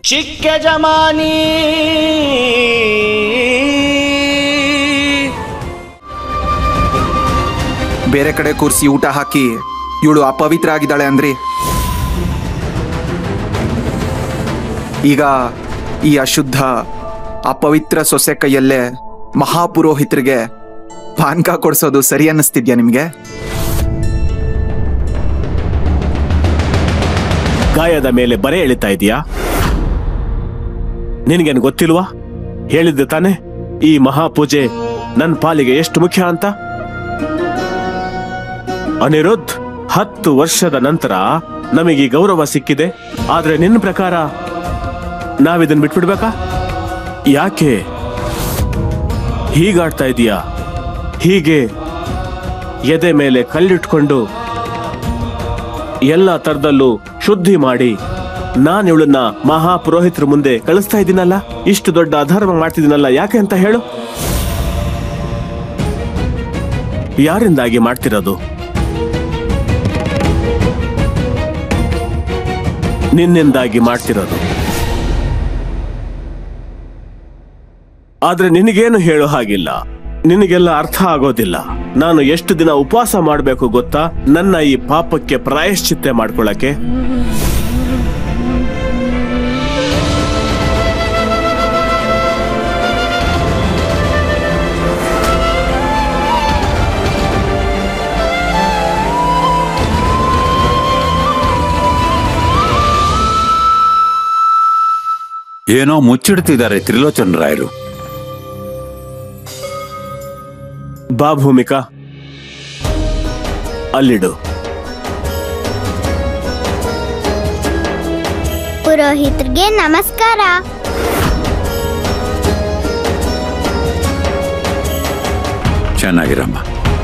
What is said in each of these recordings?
ಚಿಕ್ಕ ಜಮಾನಿ ಬೇರೆ ಕಡೆ ಕೂರಿಸಿ ಊಟ ಹಾಕಿ ಇವಳು ಅಪವಿತ್ರ ಆಗಿದ್ದಾಳೆ ಅಂದ್ರಿ ಈಗ ಈ ಅಶುದ್ಧ ಅಪವಿತ್ರ ಸೊಸೆ ಕೈಯಲ್ಲೇ ಮಹಾಪುರೋಹಿತರಿಗೆ ಪಾನ್ಕ ಕೊಡ್ಸೋದು ಸರಿ ಅನ್ನಿಸ್ತಿದ್ಯಾ ನಿಮ್ಗೆ ಗಾಯದ ಮೇಲೆ ಬರೆ ಎಳಿತಾ ಇದೀಯಾ ನಿನಗೇನು ಗೊತ್ತಿಲ್ವಾ ಹೇಳಿದ್ದೆ ತಾನೆ ಈ ಮಹಾಪೂಜೆ ನನ್ನ ಪಾಲಿಗೆ ಎಷ್ಟು ಮುಖ್ಯ ಅಂತ ಅನಿರುದ್ಧ್ ಹತ್ತು ವರ್ಷದ ನಂತರ ನಮಗೆ ಈ ಗೌರವ ಸಿಕ್ಕಿದೆ ಆದ್ರೆ ನಿನ್ನ ಪ್ರಕಾರ ನಾವಿದನ್ ಬಿಟ್ಬಿಡ್ಬೇಕಾ ಯಾಕೆ ಹೀಗಾಡ್ತಾ ಇದೀಯಾ ಹೀಗೆ ಎದೆ ಮೇಲೆ ಕಲ್ಲಿಟ್ಕೊಂಡು ಎಲ್ಲ ತರದಲ್ಲೂ ಶುದ್ಧಿ ಮಾಡಿ ನಾನು ಇವಳನ್ನ ಮಹಾಪುರೋಹಿತರ ಮುಂದೆ ಕಳಿಸ್ತಾ ಇದ್ದೀನಲ್ಲ ಇಷ್ಟು ದೊಡ್ಡ ಅಧರ್ಮ ಮಾಡ್ತಿದ್ದೀನಲ್ಲ ಯಾಕೆ ಅಂತ ಹೇಳು ಯಾರಿಂದಾಗಿ ಮಾಡ್ತಿರೋದು ನಿನ್ನಿಂದಾಗಿ ಮಾಡ್ತಿರೋದು ಆದ್ರೆ ನಿನಗೇನು ಹೇಳೋ ಹಾಗಿಲ್ಲ ನಿನಗೆಲ್ಲ ಅರ್ಥ ಆಗೋದಿಲ್ಲ ನಾನು ಎಷ್ಟು ದಿನ ಉಪವಾಸ ಮಾಡಬೇಕು ಗೊತ್ತಾ ನನ್ನ ಈ ಪಾಪಕ್ಕೆ ಪ್ರಾಯಶ್ಚಿತ್ತೆ ಮಾಡ್ಕೊಳಕ್ಕೆ ಏನೋ ಮುಚ್ಚಿಡ್ತಿದ್ದಾರೆ ತ್ರಿಲೋಚನ್ ರಾಯರು ಬಾ ಭೂಮಿಕಾ ಅಲ್ಲಿಡು ಪುರೋಹಿತರಿಗೆ ನಮಸ್ಕಾರ ಚೆನ್ನಾಗಿರಮ್ಮ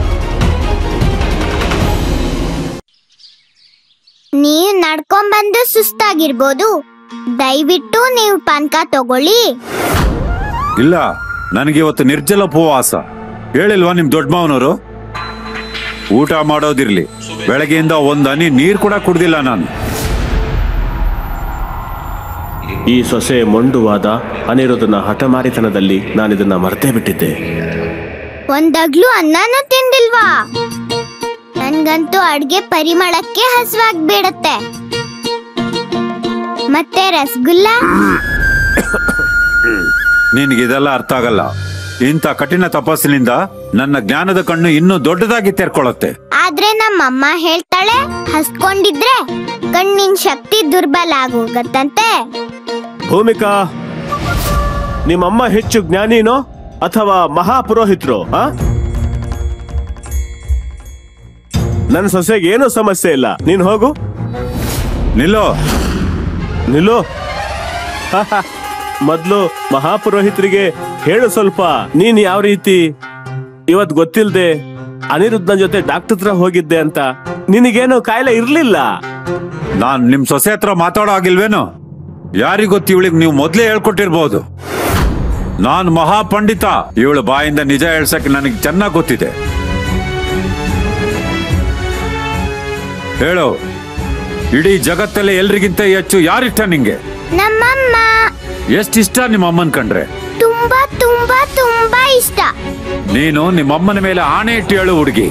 ನೀವು ನಡ್ಕೊಂಡ್ಬಂದು ಸುಸ್ತಾಗಿರ್ಬೋದು ದಯವಿಟ್ಟು ನೀವು ಪಾನ್ಕ ತಗೊಳ್ಳಿ ಇಲ್ಲ ನನಗೆ ಇವತ್ತು ನಿರ್ಜಲ ಉಪವಾಸ ಹೇಳಿಲ್ವಾ ನಿಮ್ ದೊಡ್ಡ ಮಾವನವರು ಊಟ ಮಾಡೋದಿರ್ಲಿ ಬೆಳಗ್ಗೆಯಿಂದ ಒಂದ್ ಹನಿ ನೀರ್ ಕೂಡ ಕುಡ್ದಿಲ್ಲ ನಾನು ಈ ಸೊಸೆ ಮೊಂಡುವಾದ ಅನಿರುದ್ಧನ ಹಠಮಾರಿತನದಲ್ಲಿ ನಾನಿದನ್ನ ಮರ್ತೇ ಬಿಟ್ಟಿದ್ದೆ ಒಂದಗ್ಲು ಅನ್ನನೂ ತಿಂದಿಲ್ವಾ ನನ್ಗಂತೂ ಅಡ್ಗೆ ಪರಿಮಳಕ್ಕೆ ಹಸುವಾಗ್ಬಿಡತ್ತೆ ಮತ್ತೆ ರಸಗುಲ್ಲ ನಿನಗಿದೆಲ್ಲ ಅರ್ಥ ಆಗಲ್ಲ ಇಂಥ ಕಠಿಣ ತಪಸ್ಸಿನಿಂದ ನನ್ನ ಜ್ಞಾನದ ಕಣ್ಣು ಇನ್ನೂ ದೊಡ್ಡದಾಗಿ ತೆರ್ಕೊಳ್ಳುತ್ತೆ ಆದ್ರೆ ನಮ್ಮಮ್ಮ ಹೇಳ್ತಾಳೆ ಹಸ್ಕೊಂಡಿದ್ರೆ ಕಣ್ಣಿನ ಶಕ್ತಿ ದುರ್ಬಲ ಆಗೋಗತ್ತಂತೆ ಭೂಮಿಕಾ ನಿಮ್ಮಮ್ಮ ಹೆಚ್ಚು ಜ್ಞಾನಿನೋ ಅಥವಾ ಮಹಾಪುರೋಹಿತರು ಆ ನನ್ನ ಸೊಸೆಗೆ ಏನೂ ಸಮಸ್ಯೆ ಇಲ್ಲ ನೀನ್ ಹೋಗು ನಿಲ್ಲೋ ನಿಲ್ಲು ಮೊದ್ಲು ಮಹಾಪುರೋಹಿತರಿಗೆ ಹೇಳು ಸ್ವಲ್ಪ ನೀನ್ ಯಾವ ರೀತಿ ಇವತ್ ಗೊತ್ತಿಲ್ದೆ ಅನಿರುದ್ಧನ ಜೊತೆ ಡಾಕ್ಟರ್ ಹತ್ರ ಹೋಗಿದ್ದೆ ಅಂತ ನಿನಗೇನು ಕಾಯಿಲೆ ಇರ್ಲಿಲ್ಲ ನಾನ್ ನಿಮ್ ಸೊಸೆ ಹತ್ರ ಮಾತಾಡೋ ಆಗಿಲ್ವೇನು ಯಾರಿಗೊತ್ತು ಇವಳಿಗೆ ನೀವು ಮೊದ್ಲೇ ಹೇಳ್ಕೊಟ್ಟಿರ್ಬೋದು ನಾನ್ ಮಹಾಪಂಡಿತ ಇವಳು ಬಾಯಿಂದ ನಿಜ ಹೇಳ್ಸಕ್ಕೆ ನನಗೆ ಚೆನ್ನಾಗಿ ಗೊತ್ತಿದೆ ಹೇಳು ಇಡೀ ಜಗತ್ತಲ್ಲೇ ಎಲ್ರಿಗಿಂತ ಹೆಚ್ಚು ಯಾರಿಷ್ಟ ನಿಂಗೆ ನಮ್ಮಮ್ಮ ಎಷ್ಟಿಷ್ಟ ನಿಮ್ಮ ಅಮ್ಮನ್ ಕಂಡ್ರೆ ತುಂಬಾ ತುಂಬಾ ತುಂಬಾ ಇಷ್ಟ ನೀನು ನಿಮ್ಮ ಅಮ್ಮನ ಮೇಲೆ ಆಣೆ ಇಟ್ಟು ಹೇಳು ಹುಡುಗಿ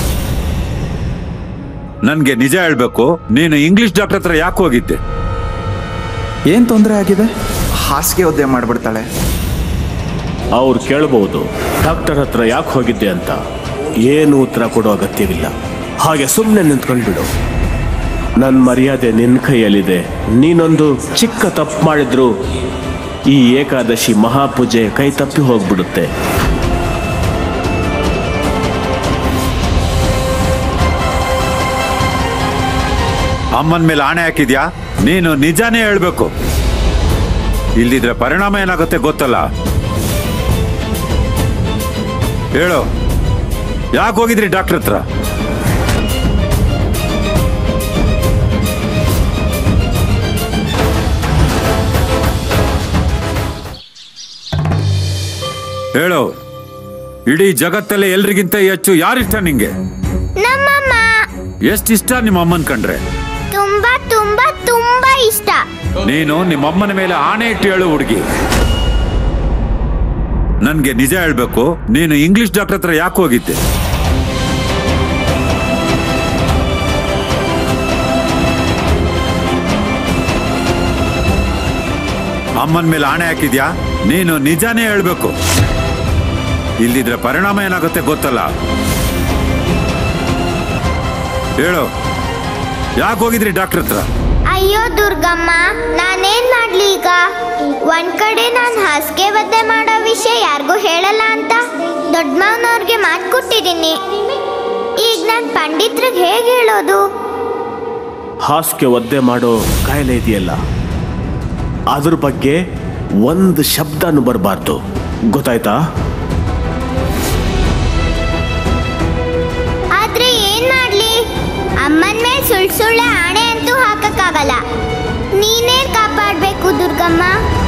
ನನ್ಗೆ ನಿಜ ಹೇಳ್ಬೇಕು ನೀನು ಇಂಗ್ಲಿಷ್ ಡಾಕ್ಟರ್ ಹತ್ರ ಯಾಕೆ ಹೋಗಿದ್ದೆ ಏನ್ ತೊಂದರೆ ಆಗಿದೆ ಹಾಸಿಗೆ ಒದ್ದೆ ಮಾಡ್ಬಿಡ್ತಾಳೆ ಅವ್ರು ಕೇಳಬಹುದು ಡಾಕ್ಟರ್ ಹತ್ರ ಯಾಕೆ ಹೋಗಿದ್ದೆ ಅಂತ ಏನು ಉತ್ತರ ಕೊಡೋ ಅಗತ್ಯವಿಲ್ಲ ಹಾಗೆ ಸುಮ್ಮನೆ ನಿಂತ್ಕೊಂಡ್ಬಿಡು ನನ್ನ ಮರ್ಯಾದೆ ನಿನ್ನ ಕೈಯಲ್ಲಿದೆ ನೀನೊಂದು ಚಿಕ್ಕ ತಪ್ಪು ಮಾಡಿದ್ರು ಈ ಏಕಾದಶಿ ಮಹಾಪೂಜೆ ಕೈ ತಪ್ಪಿ ಹೋಗ್ಬಿಡುತ್ತೆ ಅಮ್ಮನ ಮೇಲೆ ಆಣೆ ಹಾಕಿದ್ಯಾ ನೀನು ನಿಜಾನೇ ಹೇಳ್ಬೇಕು ಇಲ್ದಿದ್ರೆ ಪರಿಣಾಮ ಏನಾಗುತ್ತೆ ಗೊತ್ತಲ್ಲ ಹೇಳು ಯಾಕೆ ಹೋಗಿದ್ರಿ ಡಾಕ್ಟರ್ ಹತ್ರ ಹೇಳು ಇಡೀ ಜಗತ್ತಲ್ಲೇ ಎಲ್ರಿಗಿಂತ ಹೆಚ್ಚು ಯಾರಿಷ್ಟ ನಿಂಗೆ ನಮ್ಮಮ್ಮ ಎಷ್ಟಿಷ್ಟ ನಿಮ್ಮ ಅಮ್ಮನ್ ಕಂಡ್ರೆ ತುಂಬಾ ತುಂಬಾ ತುಂಬಾ ಇಷ್ಟ ನೀನು ನಿಮ್ಮಮ್ಮನ ಮೇಲೆ ಆಣೆ ಇಟ್ಟು ಹೇಳು ಹುಡುಗಿ ನನ್ಗೆ ನಿಜ ಹೇಳ್ಬೇಕು ನೀನು ಇಂಗ್ಲಿಷ್ ಡಾಕ್ಟರ್ ಹತ್ರ ಯಾಕೆ ಹೋಗಿದ್ದೆ ಅಮ್ಮನ ಮೇಲೆ ಆಣೆ ಹಾಕಿದ್ಯಾ ನೀನು ನಿಜಾನೇ ಹೇಳ್ಬೇಕು ಇಲ್ಲಿದ್ರೆ ಪರಿಣಾಮ ಏನಾಗುತ್ತೆ ಗೊತ್ತಲ್ಲ ಹೇಳು ಯಾಕೆ ಹೋಗಿದ್ರಿ ಡಾಕ್ಟರ್ ಹತ್ರ ಅಯ್ಯೋ ದುರ್ಗಮ್ಮ ನಾನೇನ್ ಮಾಡ್ಲಿ ಈಗ ಒಂದ್ ಕಡೆ ನಾನ್ ಹಾಸಿಗೆ ಒದ್ದೆ ಮಾಡೋ ವಿಷಯ ಯಾರಿಗೂ ಹೇಳಲ್ಲ ಅಂತ ದೊಡ್ಡ ಮಾವನವ್ರಿಗೆ ಮಾತು ಕೊಟ್ಟಿದ್ದೀನಿ ಈಗ ನಾನ್ ಪಂಡಿತ್ರಿಗೆ ಹೇಗೆ ಹೇಳೋದು ಹಾಸಿಗೆ ಒದ್ದೆ ಮಾಡೋ ಕಾಯಿಲೆ ಇದೆಯಲ್ಲ ಅದ್ರ ಬಗ್ಗೆ ಒಂದು ಶಬ್ದನೂ ಬರಬಾರ್ದು ಗೊತ್ತಾಯ್ತಾ ಆದ್ರೆ ಏನ್ ಮಾಡ್ಲಿ ಅಮ್ಮನ್ ಮೇಲೆ ಸುಳ್ ಸುಳ್ಳೆ ಆಣೆ ಅಂತೂ ಹಾಕಕ್ಕಾಗಲ್ಲ ನೀನೇ ಕಾಪಾಡ್ಬೇಕು ದುರ್ಗಮ್ಮ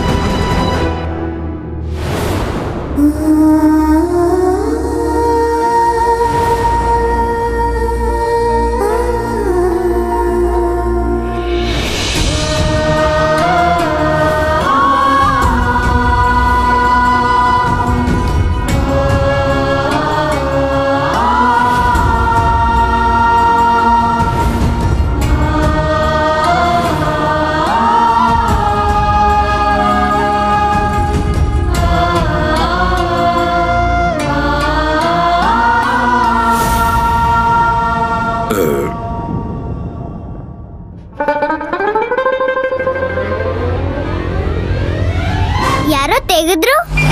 ಯಾರೋ ತೆಗೆದ್ರು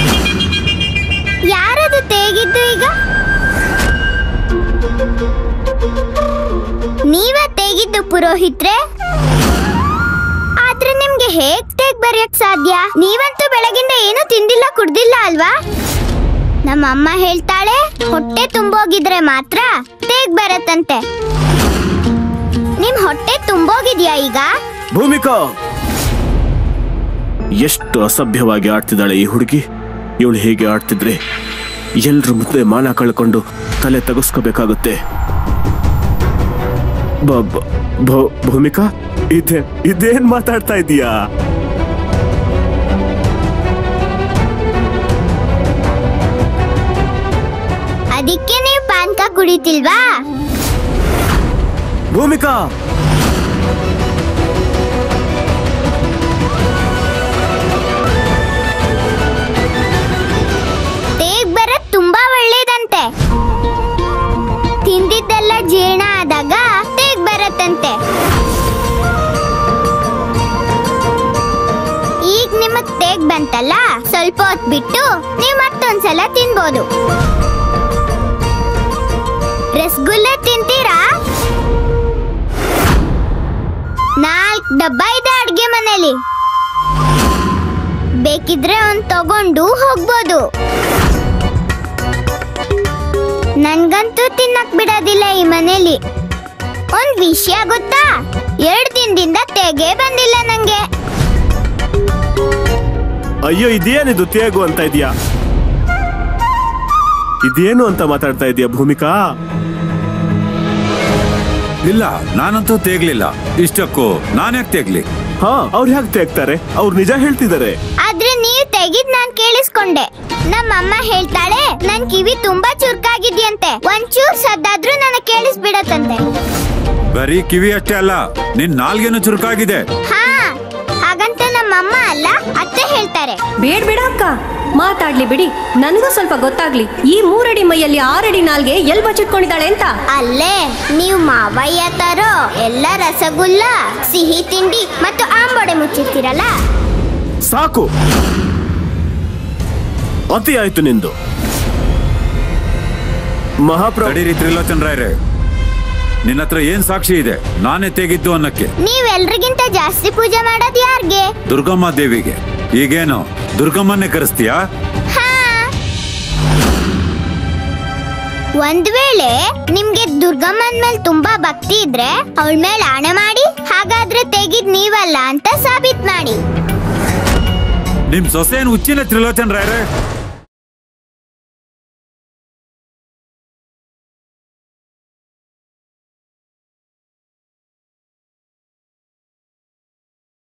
ಯಾರದು ತೆಗಿದ್ದು ಈಗ ನೀವ ತೆಗಿದ್ದು ಪುರೋಹಿತ್ರೆ ಆದ್ರೆ ನಿಮ್ಗೆ ಹೇಗ್ ತೆಗ್ ಬರೆಯಕ್ ಸಾಧ್ಯ ನೀವಂತೂ ಬೆಳಗಿಂದ ಏನು ತಿಂದಿಲ್ಲ ಕುಡ್ದಿಲ್ಲ ಅಲ್ವಾ ನಮ್ಮ ಅಮ್ಮ ಹೇಳ್ತಾಳೆ ಹೊಟ್ಟೆ ತುಂಬೋಗಿದ್ರೆ ಮಾತ್ರ ತೇಗ್ ಬರತ್ತಂತೆ ನಿಮ್ ಹೊಟ್ಟೆ ತುಂಬೋಗಿದ್ಯಾ ಈಗ ಭೂಮಿಕಾ ಎಷ್ಟು ಅಸಭ್ಯವಾಗಿ ಆಡ್ತಿದ್ದಾಳೆ ಈ ಹುಡುಗಿ ಇವಳು ಹೇಗೆ ಆಡ್ತಿದ್ರೆ ಎಲ್ರ ಮುಂದೆ ಮಾನ ಕಳ್ಕೊಂಡು ತಲೆ ತಗಸ್ಕೋಬೇಕಾಗುತ್ತೆ ಬ- ಬ- ಭೂ- ಭೂಮಿಕಾ ಇದೇ ಇದೇನ್ ಮಾತಾಡ್ತಾ ಇದೀಯಾ ಅದಕ್ಕೆ ನೀವು ಪಾನ್ಕ ಕುಡಿತಿಲ್ವಾ ಭೂಮಿಕಾ ತೇಗ್ ಬರದ್ ತುಂಬಾ ಒಳ್ಳೇದಂತೆ ತಿಂದಿದ್ದೆಲ್ಲ ಜೀರ್ಣ ಆದಾಗ ತೇಗ್ ಬರತ್ತಂತೆ ಈಗ ನಿಮಗ್ ತೇಗ್ ಬಂತಲ್ಲ ಸ್ವಲ್ಪ ಹೊತ್ ಬಿಟ್ಟು ನೀವು ಮತ್ತೊಂದ್ಸಲ ತಿನ್ಬೋದು ರಸಗುಲ್ಲ ತಿಂತೀರಾ ನಾಲ್ಕ್ ಡಬ್ಬ ಇದೆ ಅಡ್ಗೆ ಮನೇಲಿ ಬೇಕಿದ್ರೆ ಒಂದ್ ತಗೊಂಡು ಹೋಗ್ಬೋದು ನನ್ಗಂತೂ ತಿನ್ನಕ್ ಬಿಡೋದಿಲ್ಲ ಈ ಮನೇಲಿ ಒಂದ್ ವಿಷಯ ಗೊತ್ತಾ ಎರಡ್ ದಿನದಿಂದ ತೆಗೆ ಬಂದಿಲ್ಲ ನಂಗೆ ಅಯ್ಯೋ ಇದೇನಿದು ತೇಗು ಅಂತ ಇದೀಯಾ ಇದೇನು ಅಂತ ಮಾತಾಡ್ತಾ ಇದೀಯಾ ಭೂಮಿಕಾ ಇಲ್ಲ ನಾನಂತೂ ತೇಗ್ಲಿಲ್ಲ ಇಷ್ಟಕ್ಕೂ ನಾನ್ಯಾಕೆ ತೇಗ್ಲಿ ಹಾ ಅವ್ರು ಹೇಗೆ ತೇಗ್ತಾರೆ ಅವ್ರು ನಿಜ ಹೇಳ್ತಿದ್ದಾರೆ ಆದ್ರೆ ನೀವ್ ತೆಗಿದ್ ನಾನ್ ಕೇಳಿಸ್ಕೊಂಡೆ ನಮ್ಮಮ್ಮ ಹೇಳ್ತಾಳೆ ನನ್ ಕಿವಿ ತುಂಬಾ ಚುರುಕಾಗಿದ್ಯಂತೆ ಒಂಚೂರ್ ಸದ್ದಾದ್ರೂ ನನಗ್ ಕೇಳಿಸ್ಬಿಡತ್ತಂತೆ ಬರೀ ಕಿವಿ ಅಷ್ಟೇ ಅಲ್ಲ ನಿನ್ ನಾಲ್ಗೇನು ಚುರುಕಾಗಿದೆ ಹಾ ಹಾಗಂತ ನಮ್ಮಮ್ಮ ಅಲ್ಲ ಅತ್ತೆ ಹೇಳ್ತಾರೆ ಬೇಡ ಬೇಡ ಅಕ್ಕ ಮಾತಾಡ್ಲಿ ಬಿಡಿ ನನಗೂ ಸ್ವಲ್ಪ ಗೊತ್ತಾಗ್ಲಿ ಈ ಮೂರಡಿ ಮೈಯಲ್ಲಿ ಆರಡಿ ನಾಲ್ಗೆ ಎಲ್ ಬಚ್ಚಿಟ್ಕೊಂಡಿದ್ದಾಳೆ ಅಂತ ಅಲ್ಲೇ ನೀವು ಮಾವಯ್ಯ ತರೋ ಎಲ್ಲ ರಸಗುಲ್ಲ ಸಿಹಿ ತಿಂಡಿ ಮತ್ತು ಆಂಬೊಡೆ ಮುಚ್ಚಿರ್ತೀರಲ್ಲ ಸಾಕು ಅತಿ ಆಯ್ತು ನಿಂದು ಮಹಾಪ್ರಭು ತಡೀರಿ ತ್ರಿಲೋಚನ್ ರಾಯ್ರೆ ನಿನ್ನ ಹತ್ರ ಏನ್ ಸಾಕ್ಷಿ ಇದೆ ನಾನೇ ತೆಗಿದ್ದು ಅನ್ನಕ್ಕೆ ನೀವೆಲ್ರಿಗಿಂತ ಜಾಸ್ತಿ ಪೂಜೆ ಮಾಡೋದು ಯಾರ್ಗೆ ದುರ್ಗಮ್ಮ ದೇವಿಗೆ ಈಗೇನು ದುರ್ಗಮ್ಮನ್ನೇ ಕರೆಸ್ತೀಯಾ ಹಾ ಒಂದ್ ವೇಳೆ ನಿಮ್ಗೆ ದುರ್ಗಮ್ಮನ್ ಮೇಲೆ ತುಂಬಾ ಭಕ್ತಿ ಇದ್ರೆ ಅವಳ ಮೇಲೆ ಆಣೆ ಮಾಡಿ ಹಾಗಾದ್ರೆ ತೆಗಿದ್ ನೀವಲ್ಲ ಅಂತ ಸಾಬೀತ್ ಮಾಡಿ ನಿಮ್ ಸೊಸೆನ್ ಹುಚ್ಚಿನ ತ್ರಿಲೋಚನ್ ರಾಯ್ರೆ